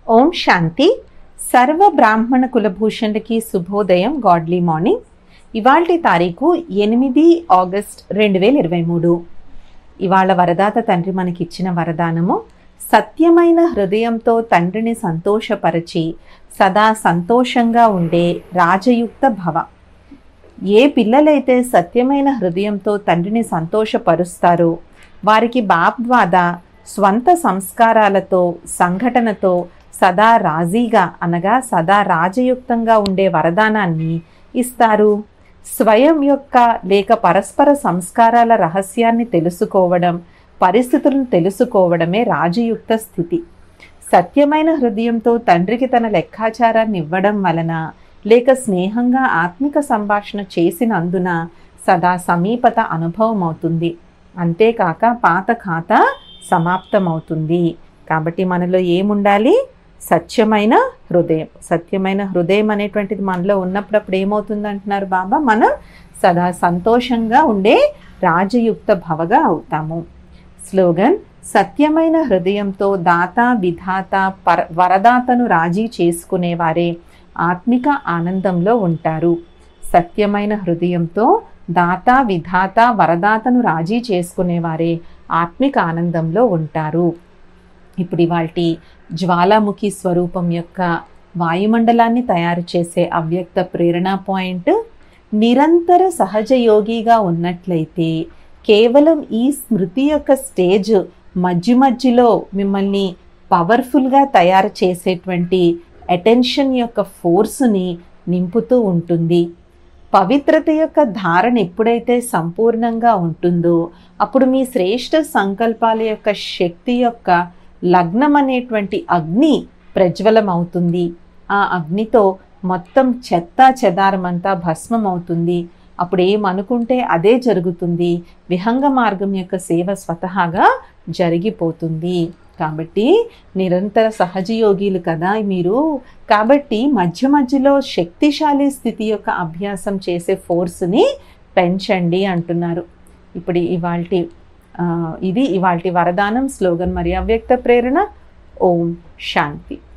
ఓం శాంతి సర్వ బ్రాహ్మణ కులభూషణులకి శుభోదయం గాడ్లీ మార్నింగ్ ఇవాల్టి తారీఖు ఎనిమిది ఆగస్ట్ రెండు వేల ఇరవై మూడు ఇవాళ వరదాత తండ్రి మనకిచ్చిన వరదానము సత్యమైన హృదయంతో తండ్రిని సంతోషపరచి సదా సంతోషంగా ఉండే రాజయుక్త భవ ఏ పిల్లలైతే సత్యమైన హృదయంతో తండ్రిని సంతోషపరుస్తారో వారికి బాప్ ద్వారా స్వంత సంస్కారాలతో సంఘటనతో సదా రాజీగా అనగా సదా రాజయుక్తంగా ఉండే వరదానాన్ని ఇస్తారు స్వయం యొక్క లేక పరస్పర సంస్కారాల రహస్యాన్ని తెలుసుకోవడం పరిస్థితులను తెలుసుకోవడమే రాజయుక్త స్థితి సత్యమైన హృదయంతో తండ్రికి తన లెక్కాచారాన్ని ఇవ్వడం వలన లేక స్నేహంగా ఆత్మిక సంభాషణ చేసినందున సదా సమీపత అనుభవం అవుతుంది అంతేకాక పాత ఖాతా సమాప్తమవుతుంది కాబట్టి మనలో ఏముండాలి సత్యమైన హృదయం సత్యమైన హృదయం అనేటువంటిది మనలో ఉన్నప్పుడు అప్పుడు ఏమవుతుంది అంటున్నారు బాబా మనం సదా సంతోషంగా ఉండే రాజయుక్త భవగా అవుతాము స్లోగన్ సత్యమైన హృదయంతో దాత విధాత పర వరదాతను రాజీ చేసుకునేవారే ఆత్మిక ఆనందంలో ఉంటారు సత్యమైన హృదయంతో దాత విధాత వరదాతను రాజీ చేసుకునేవారే ఆత్మిక ఆనందంలో ఉంటారు ఇప్పుడు ఇవాల్టి జ్వాలాముఖి స్వరూపం యొక్క వాయుమండలాన్ని తయారు చేసే అవ్యక్త ప్రేరణ పాయింట్ నిరంతర సహజ యోగిగా ఉన్నట్లయితే కేవలం ఈ స్మృతి యొక్క స్టేజ్ మధ్య మధ్యలో మిమ్మల్ని పవర్ఫుల్గా తయారు చేసేటువంటి అటెన్షన్ యొక్క ఫోర్స్ని నింపుతూ ఉంటుంది పవిత్రత యొక్క ధారణ ఎప్పుడైతే సంపూర్ణంగా ఉంటుందో అప్పుడు మీ శ్రేష్ఠ సంకల్పాల యొక్క శక్తి యొక్క లగ్నం అనేటువంటి అగ్ని ప్రజ్వలం అవుతుంది ఆ అగ్నితో మొత్తం చెత్త చెదారమంతా భస్మం అవుతుంది అప్పుడు ఏమనుకుంటే అదే జరుగుతుంది విహంగ మార్గం యొక్క సేవ స్వతహాగా జరిగిపోతుంది కాబట్టి నిరంతర సహజయోగిలు కదా మీరు కాబట్టి మధ్య మధ్యలో శక్తిశాలి స్థితి యొక్క అభ్యాసం చేసే ఫోర్స్ని పెంచండి అంటున్నారు ఇప్పుడు ఇవాల్టి ఇది ఇవాల్టి వరదానం స్లోగన్ మరియు అవ్యక్త ప్రేరణ ఓం శాంతి